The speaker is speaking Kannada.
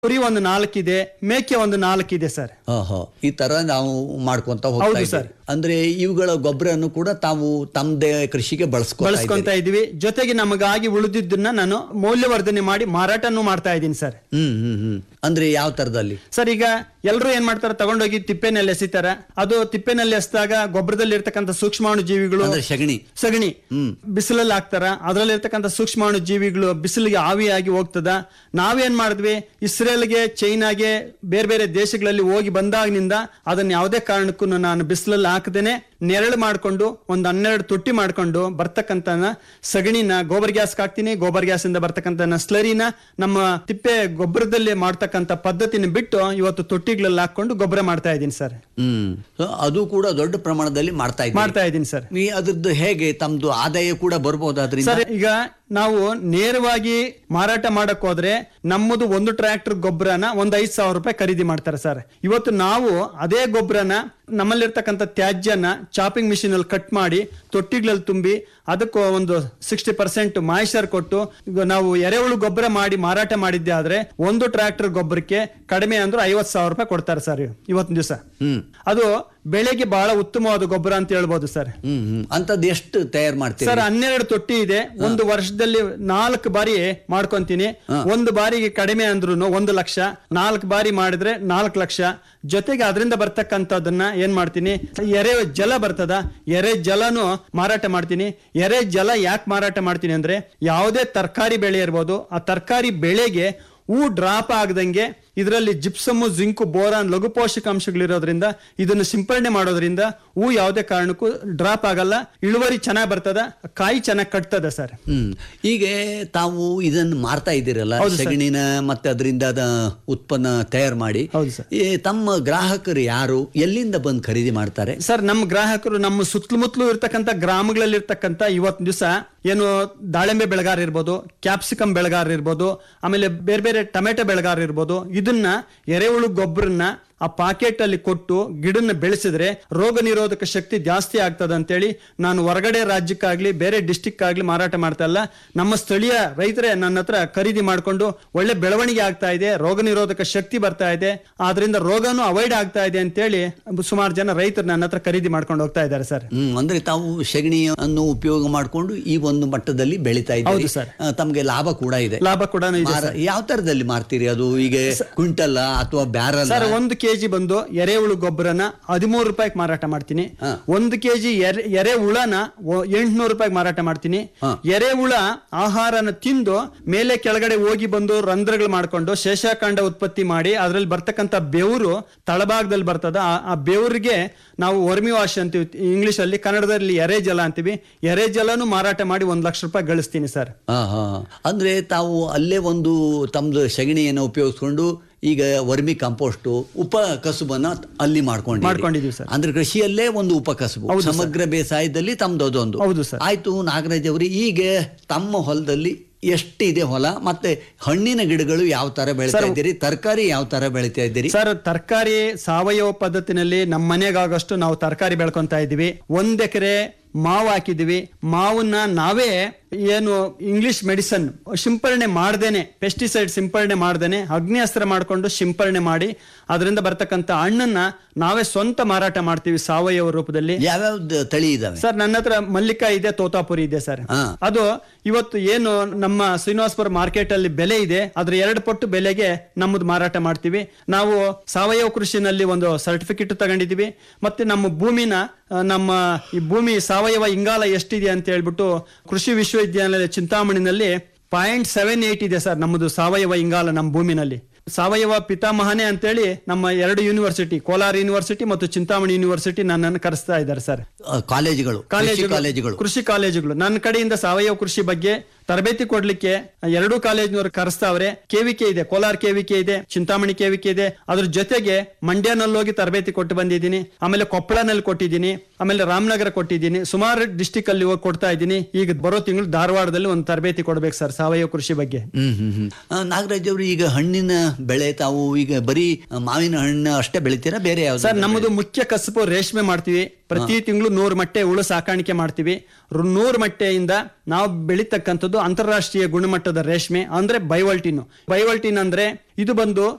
ಕುರಿ ಒಂದು ನಾಲ್ಕಿದೆ ಮೇಕೆ ಒಂದು ನಾಲ್ಕಿದೆ ಸರ್ ಓಹೋ ಈ ತರ ನಾವು ಮಾಡ್ಕೊಂತ ಹೋಗ್ತಾ ಹೌದು ಇದ್ದೀವಿ. ಸರ್. ಅಂದ್ರೆ ಇವುಗಳ ಗೊಬ್ಬರನ್ನು ಕೂಡ ತಾವು ತಮ್ಮದೇ ಕೃಷಿಗೆ ಬಳಸ್ಕೊತಾ ಬಳಸ್ಕೊಂತ ಇದೀವಿ ಜೊತೆಗೆ ನಮಗಾಗಿ ಉಳಿದಿದ್ದನ್ನ ನಾನು ಮೌಲ್ಯವರ್ಧನೆ ಮಾಡಿ ಮಾರಾಟನೂ ಮಾಡ್ತಾ ಇದ್ದೀನಿ ಸರ್ ಹ್ಮ್ ಹ್ಮ್ ಹ್ಮ್ ಅಂದ್ರೆ ಯಾವ ತರದಲ್ಲಿ ಸರ್ ಈಗ ಎಲ್ಲರೂ ಏನ್ ಮಾಡ್ತಾರೆ ತಗೊಂಡೋಗಿ ತಿಪ್ಪೆನಲ್ಲಿ ಎಸಿತಾರ ಅದು ತಿಪ್ಪೆನಲ್ಲಿ ಎಸ್ದಾಗ ಗೊಬ್ಬರದಲ್ಲಿ ಇರ್ತಕ್ಕಂಥ ಸೂಕ್ಷ್ಮಾಣು ಜೀವಿಗಳು ಅಂದ್ರೆ ಸಗಣಿ ಸಗಣಿ ಬಿಸಿಲಲ್ಲಿ ಹಾಕ್ತಾರ ಅದ್ರಲ್ಲಿ ಇರ್ತಕ್ಕಂಥ ಸೂಕ್ಷ್ಮಾಣು ಜೀವಿಗಳು ಬಿಸಿಲಿಗೆ ಆವಿಯಾಗಿ ಹೋಗ್ತದ ನಾವೇನ್ ಮಾಡಿದ್ವಿ ಇಸ್ರೇಲ್ಗೆ ಚೈನಾಗೆ ಬೇರೆ ಬೇರೆ ದೇಶಗಳಲ್ಲಿ ಹೋಗಿ ಬಂದಾಗಿನಿಂದ ಅದನ್ನ ಯಾವುದೇ ಕಾರಣಕ್ಕೂ ನಾನು ಬಿಸಿಲಲ್ಲಿ ಹಾಕದೇನೆ ನೆರಳು ಮಾಡ್ಕೊಂಡು ಒಂದ್ ಹನ್ನೆರಡು ತೊಟ್ಟಿ ಮಾಡ್ಕೊಂಡು ಬರ್ತಕ್ಕಂತ ಸಗಣಿನ ಗೋಬರ್ ಗ್ಯಾಸ್ ಹಾಕ್ತೀನಿ ಗೋಬರ್ ಗ್ಯಾಸ್ ಇಂದ ಬರ್ತಕ್ಕಂತ ಸ್ಲರಿನ ನಮ್ಮ ತಿಪ್ಪೆ ಗೊಬ್ಬರದಲ್ಲಿ ಮಾಡ್ತಕ್ಕಂತ ಪದ್ಧತಿನ ಬಿಟ್ಟು ಇವತ್ತು ತೊಟ್ಟಿಗಳಲ್ಲಿ ಹಾಕೊಂಡು ಗೊಬ್ಬರ ಮಾಡ್ತಾ ಇದ್ದೀನಿ ಸರ್ ಹ್ಮ್ So, ಅದು ಕೂಡ ದೊಡ್ಡ ಪ್ರಮಾಣದಲ್ಲಿ ಮಾಡ್ತಾ ಇದ್ದೀವಿ ಮಾಡ್ತಾ ಇದ್ದೀನಿ ಸರ್ ಈ ಅದ್ರದ್ದು ಹೇಗೆ ತಮ್ದು ಆದಾಯ ಕೂಡ ಬರ್ಬೋದು ಅದರಿಂದ ಸರ್ ಈಗ ನಾವು ನೇರವಾಗಿ ಮಾರಾಟ ಮಾಡಕ್ ಹೋದ್ರೆ ನಮ್ಮದು ಒಂದು ಟ್ರ್ಯಾಕ್ಟರ್ ಗೊಬ್ಬರನ ಒಂದ್ ಐದ್ ಸಾವಿರ ರೂಪಾಯಿ ಖರೀದಿ ಮಾಡ್ತಾರೆ ಸರ್ ಇವತ್ತು ನಾವು ಅದೇ ಗೊಬ್ಬರನ ನಮ್ಮಲ್ಲಿರ್ತಕ್ಕಂಥ ತ್ಯಾಜ್ಯನ ಚಾಪಿಂಗ್ ಮಿಷಿನ್ ಅಲ್ಲಿ ಕಟ್ ಮಾಡಿ ತೊಟ್ಟಿಗಳಲ್ಲಿ ತುಂಬಿ ಅದಕ್ಕೂ ಒಂದು ಸಿಕ್ಸ್ಟಿ ಪರ್ಸೆಂಟ್ ಮಾಯಿಶ್ಚರ್ ಕೊಟ್ಟು ಈಗ ನಾವು ಎರೆಹುಳು ಗೊಬ್ಬರ ಮಾಡಿ ಮಾರಾಟ ಮಾಡಿದ್ದೆ ಆದ್ರೆ ಒಂದು ಟ್ರ್ಯಾಕ್ಟರ್ ಗೊಬ್ಬರಕ್ಕೆ ಕಡಿಮೆ ಅಂದ್ರೆ ಐವತ್ ಸಾವಿರ ರೂಪಾಯಿ ಕೊಡ್ತಾರೆ ಸರ್ ಇವತ್ತಿನ ದಿವಸ ಹ್ಮ್ ಅದು ಬೆಳೆಗೆ ಬಹಳ ಉತ್ತಮವಾದ ಗೊಬ್ಬರ ಅಂತ ಹೇಳ್ಬೋದು ಸರ್ ಹ್ಮ್ ಹ್ಮ್ ಅಂತದ್ ಎಷ್ಟು ತಯಾರು ಮಾಡ್ತೀರಿ ಸರ್ ಹನ್ನೆರಡು ತೊಟ್ಟಿ ಇದೆ ಒಂದು ವರ್ಷದಲ್ಲಿ ನಾಲ್ಕು ಬಾರಿ ಮಾಡ್ಕೊಂತೀನಿ ಒಂದು ಬಾರಿಗೆ ಕಡಿಮೆ ಅಂದ್ರೂ ಒಂದು ಲಕ್ಷ ನಾಲ್ಕು ಬಾರಿ ಮಾಡಿದ್ರೆ ನಾಲ್ಕು ಲಕ್ಷ ಜೊತೆಗೆ ಅದರಿಂದ ಬರ್ತಕ್ಕಂಥದ್ದನ್ನ ಏನ್ ಮಾಡ್ತೀನಿ ಎರೆ ಜಲ ಬರ್ತದ ಎರೆ ಜಲನು ಮಾರಾಟ ಮಾಡ್ತೀನಿ ಎರೆ ಜಲ ಯಾಕೆ ಮಾರಾಟ ಮಾಡ್ತೀನಿ ಅಂದ್ರೆ ಯಾವುದೇ ತರಕಾರಿ ಬೆಳೆ ಇರ್ಬೋದು ಆ ತರಕಾರಿ ಬೆಳೆಗೆ ಹೂ ಡ್ರಾಪ್ ಆಗದಂಗೆ ಇದರಲ್ಲಿ ಜಿಪ್ಸಮು ಜಿಂಕು ಬೋರಾನ್ ಲಘು ಪೋಷಕಾಂಶಗಳಿರೋದ್ರಿಂದ ಇದನ್ನು ಸಿಂಪರಣೆ ಮಾಡೋದ್ರಿಂದ ಹೂ ಯಾವುದೇ ಕಾರಣಕ್ಕೂ ಡ್ರಾಪ್ ಆಗಲ್ಲ ಇಳುವರಿ ಚೆನ್ನಾಗಿ ಬರ್ತದ ಕಾಯಿ ಚೆನ್ನಾಗಿ ಕಟ್ತದ ಸರ್ ಹ್ಮ್ ಈಗ ತಾವು ಇದನ್ನ ಮಾರ್ತಾ ಇದ್ದೀರಲ್ಲ ಹೌದು ಸರ್. ಸಗಣಿನ ಮತ್ತೆ ಅದರಿಂದ ಅದ ಉತ್ಪನ್ನ ತಯಾರು ಮಾಡಿ ಹೌದು ಸರ್. ಈ ತಮ್ಮ ಗ್ರಾಹಕರು ಯಾರು ಎಲ್ಲಿಂದ ಬಂದು ಖರೀದಿ ಮಾಡ್ತಾರೆ ಸರ್ ನಮ್ಮ ಗ್ರಾಹಕರು ನಮ್ಮ ಸುತ್ತಮುತ್ತಲು ಇರ್ತಕ್ಕಂಥ ಗ್ರಾಮಗಳಲ್ಲಿ ಇರ್ತಕ್ಕಂಥ ಇವತ್ತು ದಿವಸ ಏನು ದಾಳಿಂಬೆ ಬೆಳೆಗಾರ ಇರ್ಬೋದು ಕ್ಯಾಪ್ಸಿಕಮ್ ಬೆಳೆಗಾರ ಇರ್ಬೋದು ಆಮೇಲೆ ಬೇರೆ ಬೇರೆ ಟೊಮೆಟೊ ಬೆಳೆಗಾರ ಇರ್ಬೋದು ಇದನ್ನ ಎರೆಹುಳು ಗೊಬ್ಬರನ್ನ ಆ ಪಾಕೆಟ್ ಅಲ್ಲಿ ಕೊಟ್ಟು ಗಿಡನ್ನ ಬೆಳೆಸಿದ್ರೆ ರೋಗ ನಿರೋಧಕ ಶಕ್ತಿ ಜಾಸ್ತಿ ಆಗ್ತದ ಅಂತೇಳಿ ನಾನು ಹೊರಗಡೆ ರಾಜ್ಯಕ್ಕಾಗ್ಲಿ ಬೇರೆ ಡಿಸ್ಟಿಕ್ ಆಗ್ಲಿ ಮಾರಾಟ ಮಾಡ್ತಾ ಇಲ್ಲ ನಮ್ಮ ಸ್ಥಳೀಯ ರೈತರೇ ನನ್ನ ಹತ್ರ ಖರೀದಿ ಮಾಡ್ಕೊಂಡು ಒಳ್ಳೆ ಬೆಳವಣಿಗೆ ಆಗ್ತಾ ಇದೆ ರೋಗ ನಿರೋಧಕ ಶಕ್ತಿ ಬರ್ತಾ ಇದೆ ಆದ್ರಿಂದ ರೋಗನೂ ಅವಾಯ್ಡ್ ಆಗ್ತಾ ಇದೆ ಅಂತೇಳಿ ಸುಮಾರು ಜನ ರೈತರು ನನ್ನ ಹತ್ರ ಖರೀದಿ ಮಾಡ್ಕೊಂಡು ಹೋಗ್ತಾ ಇದ್ದಾರೆ ಸರ್ ಹ್ಮ್ ಅಂದ್ರೆ ತಾವು ಸಗಣಿಯನ್ನು ಉಪಯೋಗ ಮಾಡಿಕೊಂಡು ಈ ಒಂದು ಮಟ್ಟದಲ್ಲಿ ಬೆಳಿತಾ ಇದ್ದೀರಿ ಹೌದು ಸರ್. ಆ, ತಮ್ಗೆ ಲಾಭ ಕೂಡ ಇದೆ ಲಾಭ ಕೂಡ ಇದೆ ಮಾರ- ಯಾವ ತರದಲ್ಲಿ ಮಾರ್ತೀರಿ ಅದು ಈಗ ಕ್ವಿಂಟಲ್ ಅಥವಾ ಬ್ಯಾರಲ್ ಸರ್ ಒಂದು ಕೆಜಿ ಬಂದು ಎರೆಹುಳು ಗೊಬ್ಬರನ ಹದಿಮೂರು ರೂಪಾಯಿಗೆ ಮಾರಾಟ ಮಾಡ್ತೀನಿ ಹಾ. ಒಂದು ಕೆಜಿ ಎರೆ ಎರೆಹುಳನ ಎಂಟ್ನೂರು ರೂಪಾಯಿಗೆ ಮಾರಾಟ ಮಾಡ್ತೀನಿ ಹಾ. ಎರೆಹುಳ ಆಹಾರನ ತಿಂದು ಮೇಲೆ ಕೆಳಗಡೆ ಹೋಗಿ ಬಂದು ರಂಧ್ರಗಳು ಮಾಡ್ಕೊಂಡು ಶೇಷಾಖಂಡ ಉತ್ಪತ್ತಿ ಮಾಡಿ ಅದ್ರಲ್ಲಿ ಬರ್ತಕ್ಕಂಥ ಬೆವರು ತಳಭಾಗದಲ್ಲಿ ಬರ್ತದ ಆ- ಆ ಬೆವರಿಗೆ ನಾವು ವರ್ಮಿ ವಾಶ್ ಅಂತೀವಿ ಇಂಗ್ಲಿಷ್ ಅಲ್ಲಿ ಕನ್ನಡದಲ್ಲಿ ಎರೆ ಜಲ ಅಂತೀವಿ ಎರೆ ಜಲನು ಮಾರಾಟ ಮಾಡಿ ಒಂದ್ ಲಕ್ಷ ರೂಪಾಯಿ ಗಳಿಸ್ತೀನಿ ಸರ್ ಆ, ಹಾ. ಅಂದ್ರೆ ತಾವು ಅಲ್ಲೇ ಒಂದು ತಮ್ದು ಸಗಣಿಯನ್ನು ಉಪಯೋಗಿಸ್ಕೊಂಡು ಈಗ ವರ್ಮಿ ಕಾಂಪೋಸ್ಟ್ ಉಪ ಕಸುಬನ್ನ ಅಲ್ಲಿ ಮಾಡ್ಕೊಂಡು ಮಾಡ್ಕೊಂಡಿದೀವಿ ಸರ್. ಅಂದ್ರೆ ಕೃಷಿಯಲ್ಲೇ ಒಂದು ಉಪ ಕಸುಬು ಹೌದು ಸರ್. ಸಮಗ್ರ ಬೇಸಾಯದಲ್ಲಿ ತಮ್ದು ಅದೊಂದು ಹೌದು ಸರ್. ಆಯ್ತು ನಾಗರಾಜ್ ಅವರು ಈಗ ತಮ್ಮ ಹೊಲದಲ್ಲಿ ಎಷ್ಟಿದೆ ಹೊಲ ಮತ್ತೆ ಹಣ್ಣಿನ ಗಿಡಗಳು ಯಾವ ತರ ಬೆಳಿತಾ ಸರ್, ಇದ್ದೀರಿ ತರಕಾರಿ ಯಾವ ತರ ಬೆಳಿತಾ ಇದ್ದೀರಿ ಸರ್ ತರಕಾರಿ ಸಾವಯವ ಪದ್ಧತಿನಲ್ಲಿ ನಮ್ಮ ಮನೆಗಾಗಷ್ಟು ನಾವು ತರಕಾರಿ ಬೆಳ್ಕೊಂತ ಇದೀವಿ ಒಂದ್ ಎಕರೆ ಮಾವು ಹಾಕಿದೀವಿ ಮಾವನ್ನ ನಾವೇ ಏನು ಇಂಗ್ಲಿಷ್ ಮೆಡಿಸನ್ ಸಿಂಪರಣೆ ಮಾಡ್ದೇನೆ ಪೆಸ್ಟಿಸೈಡ್ ಸಿಂಪರಣೆ ಮಾಡ್ದೇನೆ ಅಗ್ನಿಅಸ್ತ್ರ ಮಾಡ್ಕೊಂಡು ಸಿಂಪರಣೆ ಮಾಡಿ ಅದರಿಂದ ಬರ್ತಕ್ಕಂಥ ಹಣ್ಣನ್ನ ನಾವೇ ಸ್ವಂತ ಮಾರಾಟ ಮಾಡ್ತೀವಿ ಸಾವಯವ ರೂಪದಲ್ಲಿ ಯಾವ್ಯಾವ್ದು ತಳಿ ಇದಾವೆ ಸರ್ ನನ್ನ ಹತ್ರ ಮಲ್ಲಿಕ ಇದೆ ತೋತಾಪುರಿ ಇದೆ ಸರ್ ಹಾ. ಅದು ಇವತ್ತು ಏನು ನಮ್ಮ ಶ್ರೀನಿವಾಸಪುರ ಮಾರ್ಕೆಟ್ ಅಲ್ಲಿ ಬೆಲೆ ಇದೆ ಅದ್ರ ಎರಡು ಪಟ್ಟು ಬೆಲೆಗೆ ನಮ್ಮದು ಮಾರಾಟ ಮಾಡ್ತೀವಿ ನಾವು ಸಾವಯವ ಕೃಷಿನಲ್ಲಿ ಒಂದು ಸರ್ಟಿಫಿಕೇಟ್ ತಗೊಂಡಿದೀವಿ ಮತ್ತೆ ನಮ್ಮ ಭೂಮಿನ ಆ, ನಮ್ಮ ಈ ಭೂಮಿ ಸಾವಯವ ಇಂಗಾಲ ಎಷ್ಟಿದೆ ಅಂತ ಹೇಳ್ಬಿಟ್ಟು ಕೃಷಿ ವಿಶ್ವವಿದ್ಯಾಲಯ ಚಿಂತಾಮಣಿನಲ್ಲಿ ಪಾಯಿಂಟ್ ಸೆವೆನ್ ಏಟ್ ಇದೆ ಸರ್ ನಮ್ಮದು ಸಾವಯವ ಇಂಗಾಲ ನಮ್ಮ ಭೂಮಿನಲ್ಲಿ ಸಾವಯವ ಪಿತಾಮಹನೇ ಅಂತೇಳಿ ನಮ್ಮ ಎರಡು ಯೂನಿವರ್ಸಿಟಿ ಕೋಲಾರ ಯೂನಿವರ್ಸಿಟಿ ಮತ್ತು ಚಿಂತಾಮಣಿ ಯೂನಿವರ್ಸಿಟಿ ನನ್ನನ್ನು ಕರೆಸ್ತಾ ಇದ್ದಾರೆ ಸರ್ ಆ, ಕಾಲೇಜುಗಳು ಕೃಷಿ ಕಾಲೇಜುಗಳು ಕಾಲೇಜುಗಳು ಕೃಷಿ ಕಾಲೇಜುಗಳು ನನ್ನ ಕಡೆಯಿಂದ ಸಾವಯವ ಕೃಷಿ ಬಗ್ಗೆ ತರಬೇತಿ ಕೊಡ್ಲಿಕ್ಕೆ ಎರಡೂ ಕಾಲೇಜಿನವರು ಕರೆಸ್ತಾವ್ರೆ ಕೆವಿಕೆ ಇದೆ ಕೋಲಾರ ಕೆವಿಕೆ ಇದೆ ಚಿಂತಾಮಣಿ ಕೆವಿಕೆ ಇದೆ ಅದ್ರ ಜೊತೆಗೆ ಮಂಡ್ಯನಲ್ಲಿ ಹೋಗಿ ತರಬೇತಿ ಕೊಟ್ಟು ಬಂದಿದ್ದೀನಿ ಆಮೇಲೆ ಕೊಪ್ಪಳನಲ್ಲಿ ಕೊಟ್ಟಿದ್ದೀನಿ ಆಮೇಲೆ ರಾಮನಗರ ಕೊಟ್ಟಿದ್ದೀನಿ ಸುಮಾರು ಡಿಸ್ಟಿಕ್ ಅಲ್ಲಿ ಹೋಗಿ ಕೊಡ್ತಾ ಇದ್ದೀನಿ ಈಗ ಬರೋ ತಿಂಗಳು ಧಾರವಾಡದಲ್ಲಿ ಒಂದು ತರಬೇತಿ ಕೊಡ್ಬೇಕು ಸರ್ ಸಾವಯವ ಕೃಷಿ ಬಗ್ಗೆ ಹ್ಮ್ ಹ್ಮ್ ಹ್ಮ್ ಆ, ನಾಗರಾಜ್ ಅವರು ಈಗ ಹಣ್ಣಿನ ಬೆಳೆ ತಾವು ಈಗ ಬರೀ ಮಾವಿನ ಹಣ್ಣು ಅಷ್ಟೇ ಬೆಳಿತೀರಾ ಬೇರೆ ಯಾವ್ದು ಸರ್ ನಮ್ಮದು ಮುಖ್ಯ ಕಸಬು ರೇಷ್ಮೆ ಮಾಡ್ತೀವಿ ಪ್ರತಿ ತಿಂಗಳು ನೂರು ಮೊಟ್ಟೆ ಹುಳು ಸಾಕಾಣಿಕೆ ಮಾಡ್ತೀವಿ ರು- ನೂರು ಮೊಟ್ಟೆಯಿಂದ ನಾವು ಬೆಳಿತಕ್ಕಂಥದ್ದು ಅಂತಾರಾಷ್ಟ್ರೀಯ ಗುಣಮಟ್ಟದ ರೇಷ್ಮೆ ಅಂದ್ರೆ ಬೈವಲ್ಟಿನ್ ಬೈವಲ್ಟಿನ್ ಅಂದ್ರೆ ಇದು ಬಂದು